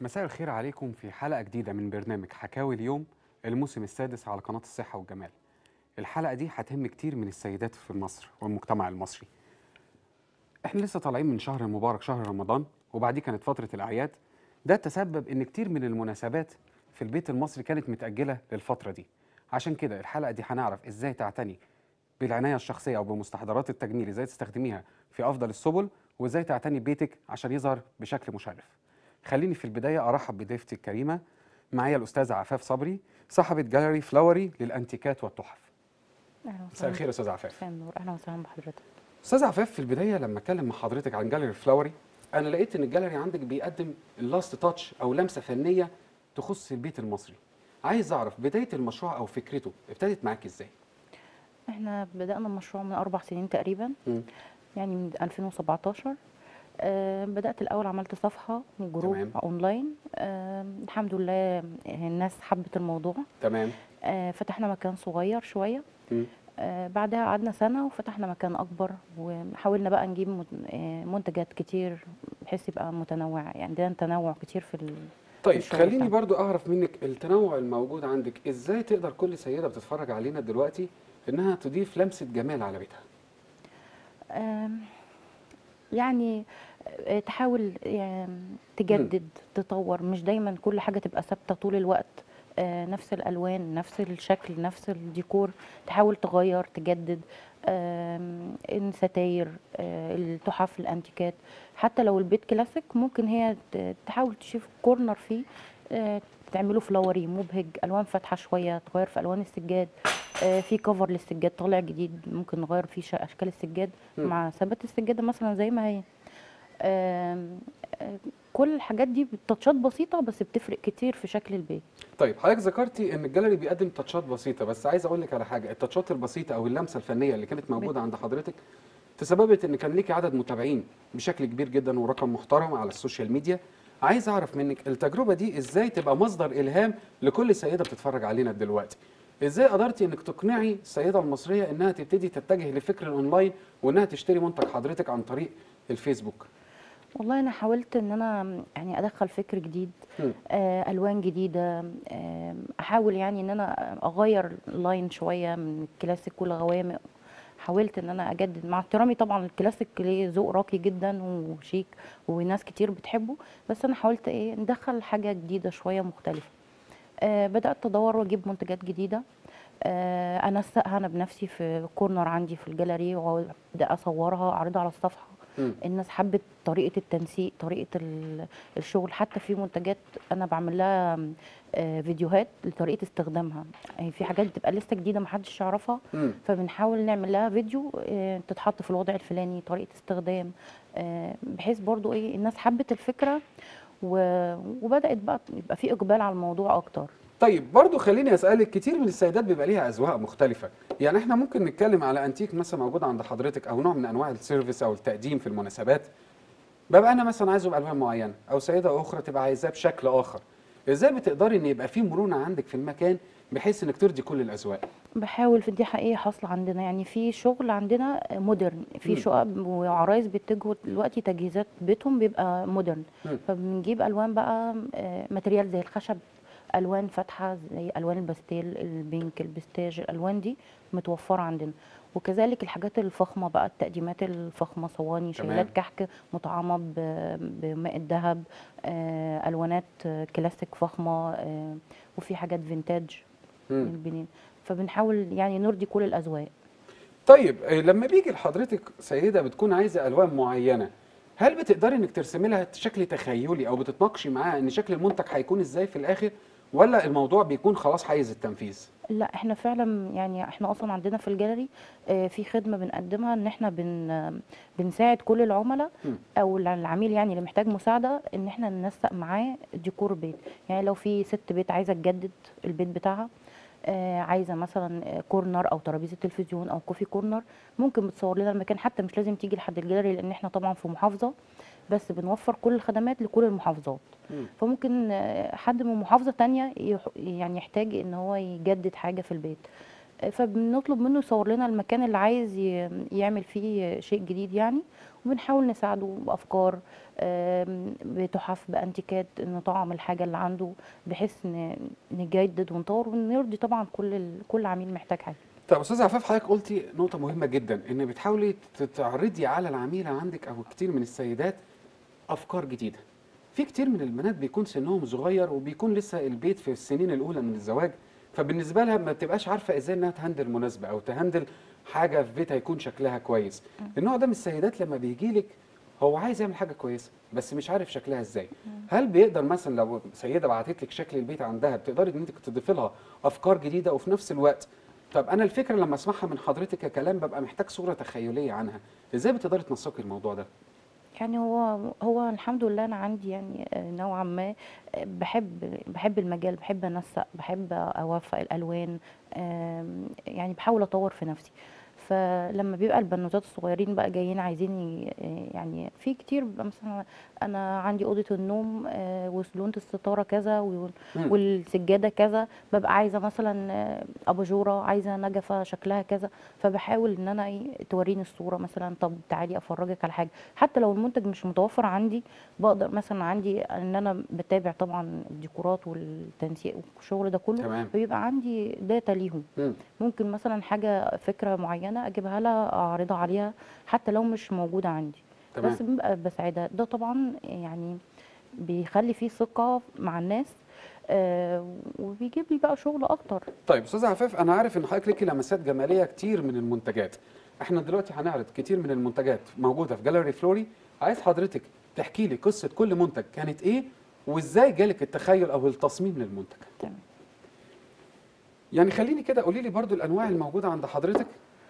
مساء الخير عليكم في حلقة جديدة من برنامج حكاوي اليوم الموسم السادس على قناة الصحة والجمال الحلقة دي هتهم كتير من السيدات في مصر والمجتمع المصري احنا لسه طالعين من شهر مبارك شهر رمضان وبعديه كانت فترة الأعياد ده تسبب ان كتير من المناسبات في البيت المصري كانت متأجلة للفترة دي عشان كده الحلقة دي هنعرف ازاي تعتني بالعناية الشخصية أو بمستحضرات التجميل ازاي تستخدميها في أفضل السبل وازاي تعتني ببيتك عشان يظهر بشكل مشرف خليني في البداية أرحب بضيفتي الكريمة معايا الأستاذة عفاف صبري صاحبة جاليري فلاوري للأنتيكات والتحف اهلا مساء وسهلا الخير يا أستاذة عفاف مساء النور اهلا وسهلا بحضرتك أستاذة عفاف في البداية لما أتكلم مع حضرتك عن جاليري فلاوري أنا لقيت إن الجاليري عندك بيقدم اللاست تاتش أو لمسة فنية تخص البيت المصري عايز أعرف بداية المشروع أو فكرته ابتدت معاك إزاي؟ احنا بدانا المشروع من اربع سنين تقريبا مم. يعني من 2017 آه بدات الاول عملت صفحه وجروب تمام. اونلاين آه الحمد لله الناس حبت الموضوع تمام آه فتحنا مكان صغير شويه مم. آه بعدها قعدنا سنه وفتحنا مكان اكبر وحاولنا بقى نجيب من- آه، منتجات كتير بحيث يبقى متنوع يعني عندنا تنوع كتير في ال... طيب الشغل خليني بتاعنا. برضو أعرف منك التنوع الموجود عندك إزاي تقدر كل سيدة بتتفرج علينا دلوقتي إنها تضيف لمسة جمال على بيتها آم، يعني آه، تحاول يعني تجدد تطور مش دايما كل حاجة تبقى ثابتة طول الوقت آه، نفس الألوان نفس الشكل نفس الديكور تحاول تغير تجدد آم، الستاير آه، التحف الأنتيكات حتى لو البيت كلاسيك ممكن هي ت- تحاول تشوف كورنر فيه آه، تعمله فلاوري مبهج ألوان فاتحة شوية تغير في ألوان السجاد آه، في كفر للسجاد طالع جديد ممكن نغير فيه ش- أشكال السجاد مم. مع ثبات السجادة مثلا زي ما هي آم، آه، كل الحاجات دي بتاتشات بسيطة بس بتفرق كتير في شكل البيت طيب حضرتك ذكرتي ان الجاليري بيقدم تاتشات بسيطه بس عايز اقول لك على حاجه التاتشات البسيطه او اللمسه الفنيه اللي كانت موجوده عند حضرتك تسببت ان كان ليكي عدد متابعين بشكل كبير جدا ورقم محترم على السوشيال ميديا عايز اعرف منك التجربه دي ازاي تبقى مصدر الهام لكل سيده بتتفرج علينا دلوقتي ازاي قدرتي انك تقنعي السيده المصريه انها تبتدي تتجه لفكر الاونلاين وانها تشتري منتج حضرتك عن طريق الفيسبوك والله انا حاولت ان انا يعني ادخل فكر جديد مم. آه، الوان جديده آه، احاول يعني ان انا اغير لاين شويه من الكلاسيك والغوامق حاولت ان انا اجدد مع احترامي طبعا الكلاسيك ليه ذوق راقي جدا وشيك وناس كتير بتحبه بس انا حاولت ايه ندخل حاجه جديده شويه مختلفه آه بدات ادور واجيب منتجات جديده آه انسقها انا بنفسي في كورنر عندي في الجاليري وابدا اصورها اعرضها على الصفحه مم. الناس حبت طريقه التنسيق طريقه ال- الشغل حتى في منتجات انا بعمل لها آه، فيديوهات لطريقه استخدامها يعني في حاجات بتبقى لسه جديده محدش يعرفها مم. فبنحاول نعمل لها فيديو آه، تتحط في الوضع الفلاني طريقه استخدام آه، بحيث برضو ايه الناس حبت الفكره و- وبدات بقى يبقى في اقبال على الموضوع اكتر طيب برضو خليني اسالك كتير من السيدات بيبقى ليها اذواق مختلفه يعني احنا ممكن نتكلم على انتيك مثلا موجود عند حضرتك او نوع من انواع السيرفيس او التقديم في المناسبات ببقى انا مثلا عايزه بالوان معينه او سيده اخرى تبقى عايزاه بشكل اخر ازاي بتقدري ان يبقى في مرونه عندك في المكان بحيث انك ترضي كل الاذواق بحاول في دي حقيقة حاصلة عندنا يعني في شغل عندنا مودرن مم. في شقق وعرايس بيتجهوا دلوقتي تجهيزات بيتهم بيبقى مودرن مم. فبنجيب ألوان بقى آه، ماتريال زي الخشب ألوان فاتحة زي ألوان الباستيل البينك البستاج الألوان دي متوفرة عندنا وكذلك الحاجات الفخمة بقى التقديمات الفخمة صواني تمام. شيلات كحك مطعمة ب- بماء الذهب آه، ألوانات آه، كلاسيك فخمة آه، وفي حاجات فينتاج مم. البنين فبنحاول يعني نرضي كل الاذواق طيب آه، لما بيجي لحضرتك سيده بتكون عايزه الوان معينه هل بتقدري انك ترسمي لها شكل تخيلي او بتتناقشي معاها ان شكل المنتج هيكون ازاي في الاخر ولا الموضوع بيكون خلاص حيز التنفيذ لا احنا فعلا يعني احنا اصلا عندنا في الجاليري آه، في خدمه بنقدمها ان احنا بن آه، بنساعد كل العملاء مم. او الع- العميل يعني اللي محتاج مساعده ان احنا ننسق معاه ديكور البيت يعني لو في ست بيت عايزه تجدد البيت بتاعها آه، عايزه مثلا آه، كورنر او ترابيزه تلفزيون او كوفي كورنر ممكن بتصور لنا المكان حتى مش لازم تيجي لحد الجاليري لان احنا طبعا في محافظه بس بنوفر كل الخدمات لكل المحافظات مم. فممكن آه، حد من محافظة تانية يح- يعني يحتاج ان هو يجدد حاجة في البيت آه، فبنطلب منه يصور لنا المكان اللي عايز ي- يعمل فيه شيء جديد يعني وبنحاول نساعده بافكار آم، بتحف بانتيكات نطعم الحاجه اللي عنده بحيث ن- نجدد ونطور ونرضي طبعا كل ال- كل عميل محتاج حاجه طب استاذ عفاف حضرتك قلتي نقطة مهمة جدا ان بتحاولي تعرضي على العميلة عندك او كتير من السيدات افكار جديدة. في كتير من البنات بيكون سنهم صغير وبيكون لسه البيت في السنين الاولى من الزواج فبالنسبة لها ما بتبقاش عارفة ازاي انها تهندل مناسبة او تهندل حاجة في بيتها يكون شكلها كويس. النوع ده من السيدات لما بيجي لك هو عايز يعمل حاجة كويسة بس مش عارف شكلها ازاي. هل بيقدر مثلا لو سيدة بعتت لك شكل البيت عندها بتقدري ان انت تضيفي لها افكار جديدة وفي نفس الوقت طب انا الفكره لما اسمعها من حضرتك ككلام ببقى محتاج صوره تخيليه عنها ازاي بتقدري تنسقي الموضوع ده يعني هو هو الحمد لله انا عندي يعني آه، نوعا ما آه، بحب بحب المجال بحب انسق بحب اوفق الالوان آم، يعني بحاول اطور في نفسي فلما بيبقى البنوتات الصغيرين بقى جايين عايزين ي- آه، يعني في كتير بيبقى مثلا انا عندي اوضه النوم آه، وسلونه الستاره كذا وال- مم. والسجاده كذا ببقى عايزه مثلا آه، اباجوره عايزه نجفه شكلها كذا فبحاول ان انا ايه توريني الصوره مثلا طب تعالي افرجك على حاجه حتى لو المنتج مش متوفر عندي بقدر مثلا عندي ان انا بتابع طبعا الديكورات والتنسيق والشغل ده كله تمام. فبيبقى عندي داتا ليهم مم. ممكن مثلا حاجه فكره معينه اجيبها لها اعرضها عليها حتى لو مش موجوده عندي تمام. بس ببقى بساعدها ده طبعا يعني بيخلي فيه ثقه مع الناس آه وبيجيب لي بقى شغل اكتر طيب استاذ عفاف انا عارف ان حضرتك ليكي لمسات جماليه كتير من المنتجات احنا دلوقتي هنعرض كتير من المنتجات موجوده في جاليري فلوري عايز حضرتك تحكي لي قصه كل منتج كانت ايه وازاي جالك التخيل او التصميم للمنتج تمام يعني خليني كده قولي لي برضو الانواع الموجوده عند حضرتك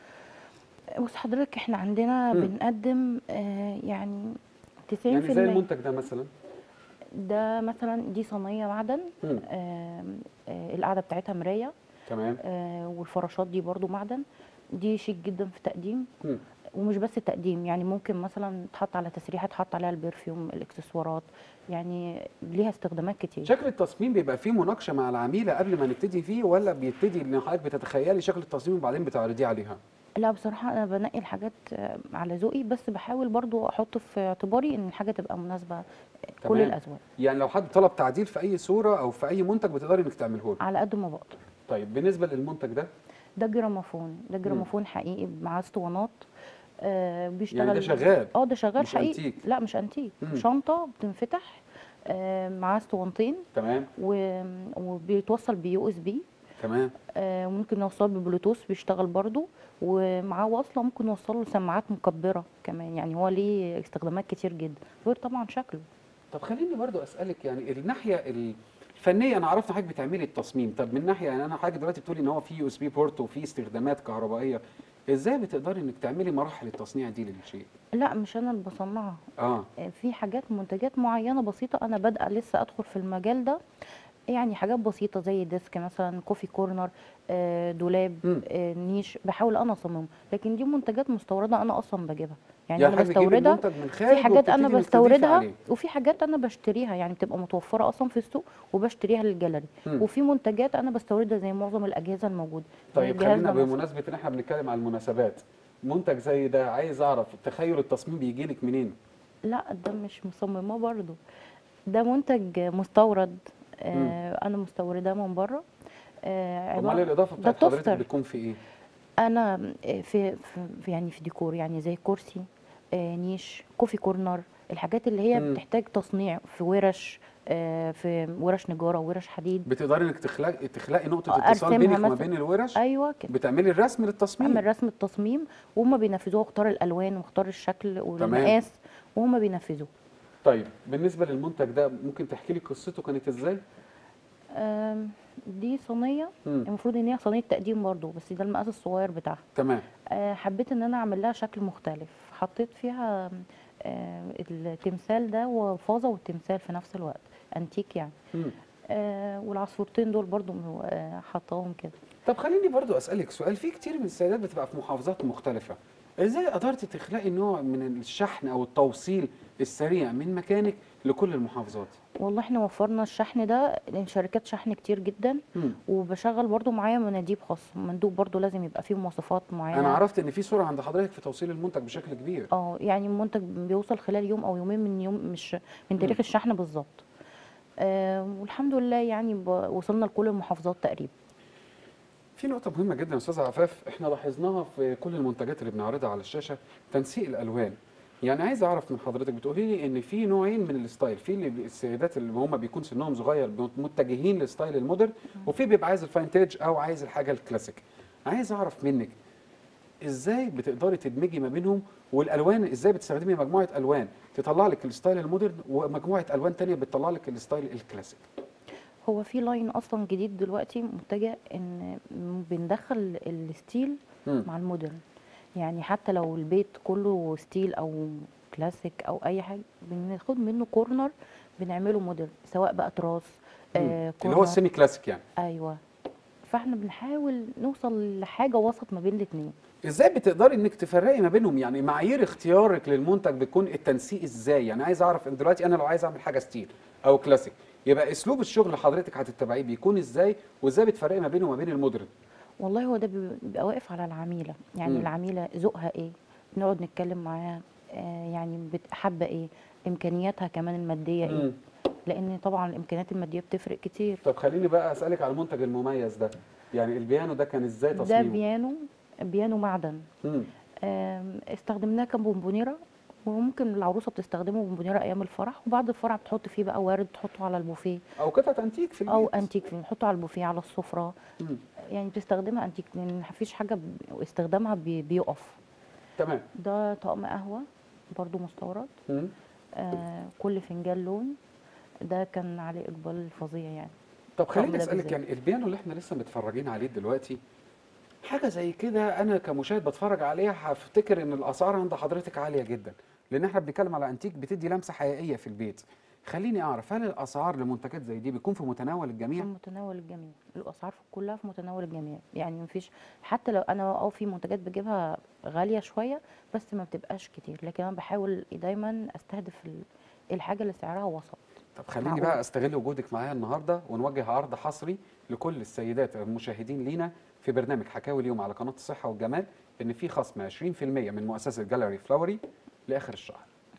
بص حضرتك احنا عندنا مم. بنقدم آه يعني 90% يعني زي المنتج ده مثلا ده مثلا دي صينيه معدن مم. آم، آه القاعده بتاعتها مرايه تمام آه والفراشات دي برضو معدن دي شيك جدا في التقديم مم. ومش بس التقديم يعني ممكن مثلا تحط على تسريحه تحط عليها البرفيوم الاكسسوارات يعني ليها استخدامات كتير شكل التصميم بيبقى فيه مناقشه مع العميله قبل ما نبتدي فيه ولا بيبتدي ان حضرتك بتتخيلي شكل التصميم وبعدين بتعرضيه عليها لا بصراحة أنا بنقي الحاجات آه، على ذوقي بس بحاول برضو أحط في اعتباري إن الحاجة تبقى مناسبة آه، كل تمام. الأذواق يعني لو حد طلب تعديل في اي صوره او في اي منتج بتقدري انك تعمله له على قد ما بقدر طيب بالنسبه للمنتج ده ده جراموفون ده جراموفون حقيقي معاه اسطوانات آه بيشتغل يعني ده شغال اه ده شغال مش حقيقي أنتيك. لا مش انتيك مم. شنطة بتنفتح آه معاه اسطوانتين تمام و- وبيتوصل بيو اس بي تمام وممكن نوصله ببلوتوث بيشتغل برضو ومعاه وصلة ممكن نوصل له سماعات مكبرة كمان يعني هو ليه استخدامات كتير جدا غير طبعا شكله طب خليني برضو اسالك يعني الناحيه الفنيه انا عرفت حضرتك بتعملي التصميم طب من ناحيه يعني انا حضرتك دلوقتي بتقولي ان هو في يو اس بي بورت وفي استخدامات كهربائيه ازاي بتقدري انك تعملي مراحل التصنيع دي للشيء لا مش انا اللي بصنعها اه آه، في حاجات منتجات معينة بسيطة أنا بادئة لسه أدخل في المجال ده يعني حاجات بسيطة زي ديسك مثلا كوفي كورنر آه، دولاب مم. آه، نيش بحاول أنا أصممه لكن دي منتجات مستوردة أنا أصلا بجيبها يعني, يعني أنا حضرتك بتجيبي بستوردها المنتج من خارج في حاجات أنا وبتبتدي إنك تضيفي بستوردها عليه. وفي حاجات أنا بشتريها يعني بتبقى متوفرة أصلا في السوق وبشتريها للجاليري مم. وفي منتجات أنا بستوردها زي معظم الأجهزة الموجودة زي طيب الجهاز خلينا ده مثلاً. بمناسبه ان احنا بنتكلم عن المناسبات منتج زي ده عايز اعرف تخيل التصميم بيجي لك منين لا ده مش مصمماه برضو ده منتج مستورد آه انا مستورداه من بره آه امال عبارة- الاضافه ده بتاعت حضرتك توستر بتكون في ايه انا في, في في- يعني في ديكور يعني زي كرسي آه نيش كوفي كورنر الحاجات اللي هي مم. بتحتاج تصنيع في ورش آه في ورش نجاره ورش حديد بتقدري انك تخلقي تخلقي نقطه آه، اتصال أرسمها بينك وما مثلاً. بين الورش ايوه كده بتعملي الرسم للتصميم اعمل رسم التصميم وهم بينفذوه اختار الالوان واختار الشكل والمقاس وهم بينفذوه طيب بالنسبه للمنتج ده ممكن تحكي لي قصته كانت ازاي آم، دي صينيه مم. المفروض ان هي صينيه تقديم برضو بس ده المقاس الصغير بتاعها تمام آه، حبيت ان انا اعمل لها شكل مختلف حطيت فيها آه، التمثال ده وفازه والتمثال في نفس الوقت انتيك يعني مم. آه، والعصفورتين دول برضو آه، حطاهم كده طب خليني برضو اسالك سؤال في كتير من السيدات بتبقى في محافظات مختلفه ازاي قدرتي تخلقي نوع من الشحن او التوصيل السريع من مكانك لكل المحافظات والله احنا وفرنا الشحن ده لشركات شحن كتير جدا مم. وبشغل برضو معايا مناديب خاص مندوب برضو لازم يبقى فيه مواصفات معينه انا عرفت ان في سرعه عند حضرتك في توصيل المنتج بشكل كبير اه يعني المنتج بيوصل خلال يوم او يومين من يوم مش من تاريخ الشحن بالظبط آه والحمد لله يعني ب- وصلنا لكل المحافظات تقريبا في نقطة مهمة جدا يا أستاذ عفاف احنا لاحظناها في كل المنتجات اللي بنعرضها على الشاشة تنسيق الألوان يعني عايز أعرف من حضرتك بتقولي لي إن في نوعين من الستايل في اللي بي- السيدات اللي هم بيكون سنهم صغير بيبقوا متجهين للستايل المودرن وفي بيبقى عايز الفاينتاج أو عايز الحاجة الكلاسيك عايز أعرف منك ازاي بتقدري تدمجي ما بينهم والالوان ازاي بتستخدمي مجموعه الوان تطلع لك الستايل المودرن ومجموعه الوان تانية بتطلع لك الستايل الكلاسيك هو في لاين اصلا جديد دلوقتي متجه ان بندخل الستيل مم. مع المودرن يعني حتى لو البيت كله ستيل او كلاسيك او اي حاجه بناخد منه كورنر بنعمله مودرن سواء بقى تراس آه اللي هو كورنر السيمي كلاسيك يعني ايوه فاحنا بنحاول نوصل لحاجه وسط ما بين الاثنين ازاي بتقدري انك تفرقي ما بينهم يعني معايير اختيارك للمنتج بتكون التنسيق ازاي يعني عايز اعرف ان دلوقتي انا لو عايز اعمل حاجه ستيل او كلاسيك يبقى اسلوب الشغل اللي حضرتك هتتبعيه بيكون ازاي وازاي بتفرقي ما بينه وما بين المودرن والله هو ده بيبقى بيبقى واقف على العميله يعني مم. العميله ذوقها ايه نقعد نتكلم معاها آه يعني بت- حابه ايه امكانياتها كمان الماديه ايه مم. لان طبعا الامكانيات الماديه بتفرق كتير طب خليني بقى اسالك على المنتج المميز ده يعني البيانو ده كان ازاي ده تصميمه بيانو بيانو معدن مم. آم، استخدمناه كبونبونيره وممكن العروسه بتستخدمه بونبونيره ايام الفرح وبعد الفرح بتحط فيه بقى وارد تحطه على البوفيه او قطعه انتيك في البيت او انتيك نحطه على البوفيه على السفره مم. يعني بتستخدمها انتيك لان مفيش حاجه ب- استخدامها بي- بيقف تمام ده طقم قهوه برضو مستورد مم. آه كل فنجان لون ده كان عليه اقبال فظيع يعني طب خليني ده اسالك بالذات. يعني البيانو اللي احنا لسه متفرجين عليه دلوقتي حاجه زي كده انا كمشاهد بتفرج عليها هفتكر ان الاسعار عند حضرتك عاليه جدا لان احنا بنتكلم على انتيك بتدي لمسه حقيقيه في البيت خليني اعرف هل الاسعار لمنتجات زي دي بيكون في متناول في الجميع متناول الجميع الاسعار كلها في متناول الجميع يعني مفيش حتى لو انا اه في منتجات بجيبها غاليه شويه بس ما بتبقاش كتير لكن انا بحاول دايما استهدف ال- الحاجه اللي سعرها وسط طب خليني معقول. بقى استغل وجودك معايا النهارده ونوجه عرض حصري لكل السيدات المشاهدين لينا في برنامج حكاوي اليوم على قناه الصحه والجمال ان في خصم 20% من مؤسسه جاليري فلاوري لاخر الشهر.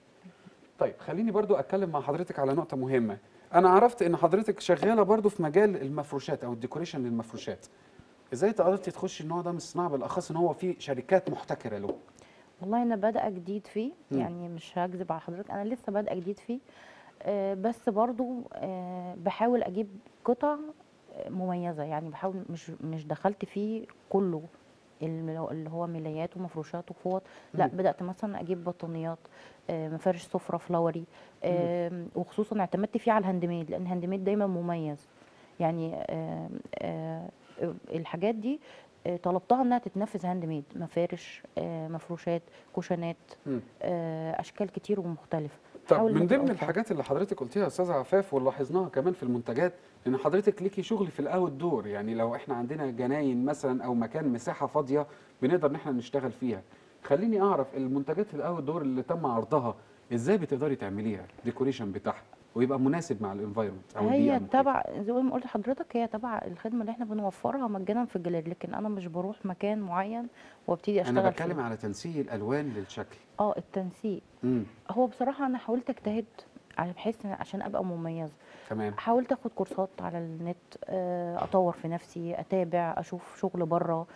طيب خليني برضو اتكلم مع حضرتك على نقطه مهمه. انا عرفت ان حضرتك شغاله برضو في مجال المفروشات او الديكوريشن للمفروشات. ازاي قدرتي تخشي النوع ده من الصناعه بالاخص ان هو في شركات محتكره له؟ والله انا بادئه جديد فيه مم. يعني مش هكذب على حضرتك انا لسه بادئه جديد فيه آه، بس برضو آه، بحاول اجيب قطع آه، مميزه يعني بحاول مش مش دخلت فيه كله الم- اللي هو ملايات ومفروشات وفوط لا مم. بدات مثلا اجيب بطانيات آه، مفارش سفره فلاوري آم، وخصوصا اعتمدت فيه على الهاند ميد لان الهاند ميد دايما مميز يعني آم، آه، الحاجات دي آه، طلبتها انها تتنفذ هاند ميد مفارش آه، مفروشات كوشنات مم. آه، اشكال كتير ومختلفه طب حاول من إنها ضمن تبقى الحاجات اللي حضرتك قلتيها يا استاذه عفاف ولاحظناها كمان في المنتجات ان حضرتك ليكي شغل في الاوت دور يعني لو احنا عندنا جناين مثلا او مكان مساحه فاضيه بنقدر ان احنا نشتغل فيها خليني اعرف المنتجات الاوت دور اللي تم عرضها ازاي بتقدري تعمليها الديكوريشن بتاعها ويبقى مناسب مع الانفايرمنت او البيئه هي المحيطة. تبع زي ما قلت لحضرتك هي تبع الخدمه اللي احنا بنوفرها مجانا في الجاليري لكن انا مش بروح مكان معين وابتدي اشتغل انا بتكلم فيه. على تنسيق الالوان للشكل اه التنسيق امم هو بصراحه انا حاولت اجتهد على بحيث إن- عشان ابقى مميزه تمام حاولت اخد كورسات على النت آه، اطور في نفسي اتابع اشوف شغل بره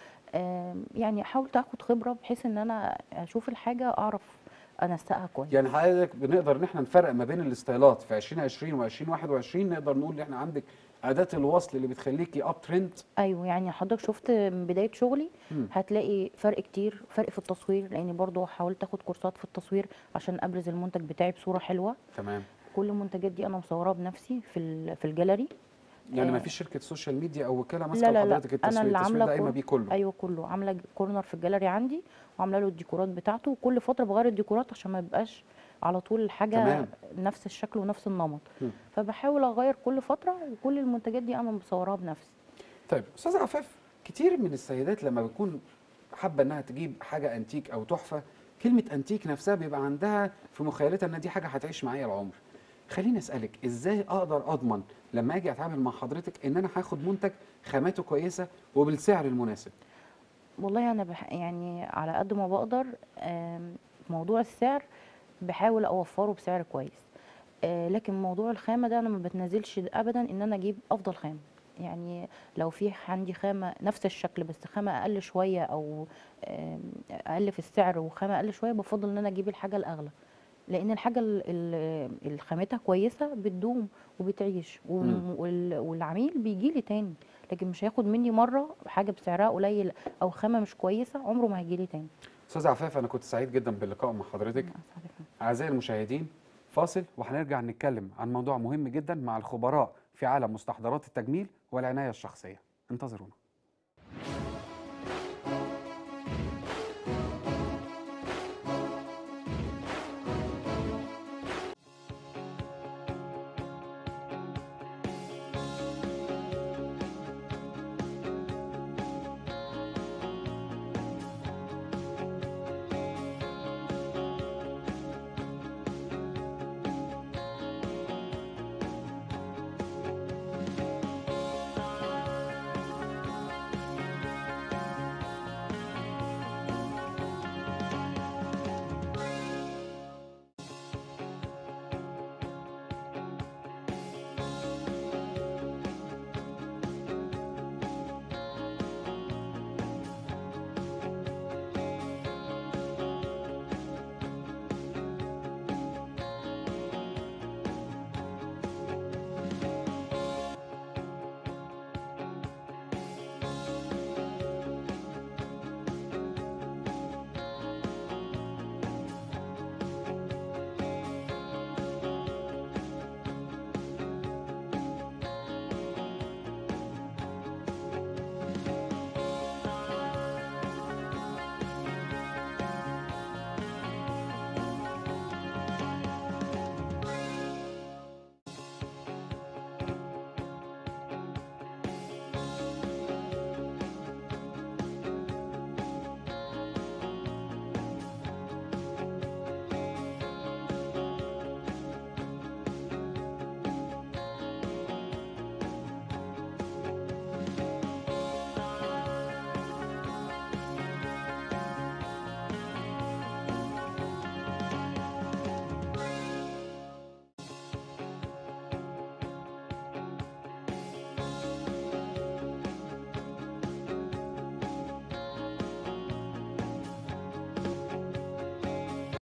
يعني حاولت اخد خبره بحيث ان انا اشوف الحاجه اعرف انسقها كويس يعني حضرتك بنقدر ان احنا نفرق ما بين الاستايلات في 2020 و2021 نقدر نقول ان احنا عندك اداه الوصل اللي بتخليكي اب ترند ايوه يعني حضرتك شفت من بدايه شغلي مم. هتلاقي فرق كتير فرق في التصوير لاني برضو حاولت اخد كورسات في التصوير عشان ابرز المنتج بتاعي بصوره حلوه تمام كل المنتجات دي انا مصوراها بنفسي في ال- في الجاليري يعني ما آه. فيش شركه سوشيال ميديا او وكاله ماسكه لا لا لا لحضرتك التسويق انا اللي التسويق عامله ده قايمه كور- بيه كله ايوه كله عامله ج- كورنر في الجاليري عندي وعامله له الديكورات بتاعته وكل فتره بغير الديكورات عشان ما يبقاش على طول الحاجه تمام. نفس الشكل ونفس النمط مم. فبحاول اغير كل فتره وكل المنتجات دي انا مصوراها بنفسي طيب استاذ عفاف كتير من السيدات لما بيكون حابه انها تجيب حاجه انتيك او تحفه كلمه انتيك نفسها بيبقى عندها في مخيلتها ان دي حاجه هتعيش معايا العمر خليني اسالك ازاي اقدر اضمن لما اجي اتعامل مع حضرتك ان انا هاخد منتج خاماته كويسه وبالسعر المناسب والله انا بح يعني على قد ما بقدر آم، موضوع السعر بحاول اوفره بسعر كويس آه، لكن موضوع الخامه ده انا ما بتنازلش ابدا ان انا اجيب افضل خامه يعني لو في عندي خامه نفس الشكل بس خامه اقل شويه او آم، اقل في السعر وخامه اقل شويه بفضل ان انا اجيب الحاجه الاغلى لان الحاجه ال- ال- اللي خامتها كويسه بتدوم وبتعيش مم. وال- وال- والعميل بيجي لي تاني لكن مش هياخد مني مره حاجه بسعرها قليل او خامه مش كويسه عمره ما هيجي لي تاني استاذ عفاف انا كنت سعيد جدا باللقاء مع حضرتك أنا آسفة جداً. اعزائي المشاهدين فاصل وهنرجع نتكلم عن موضوع مهم جدا مع الخبراء في عالم مستحضرات التجميل والعنايه الشخصيه انتظرونا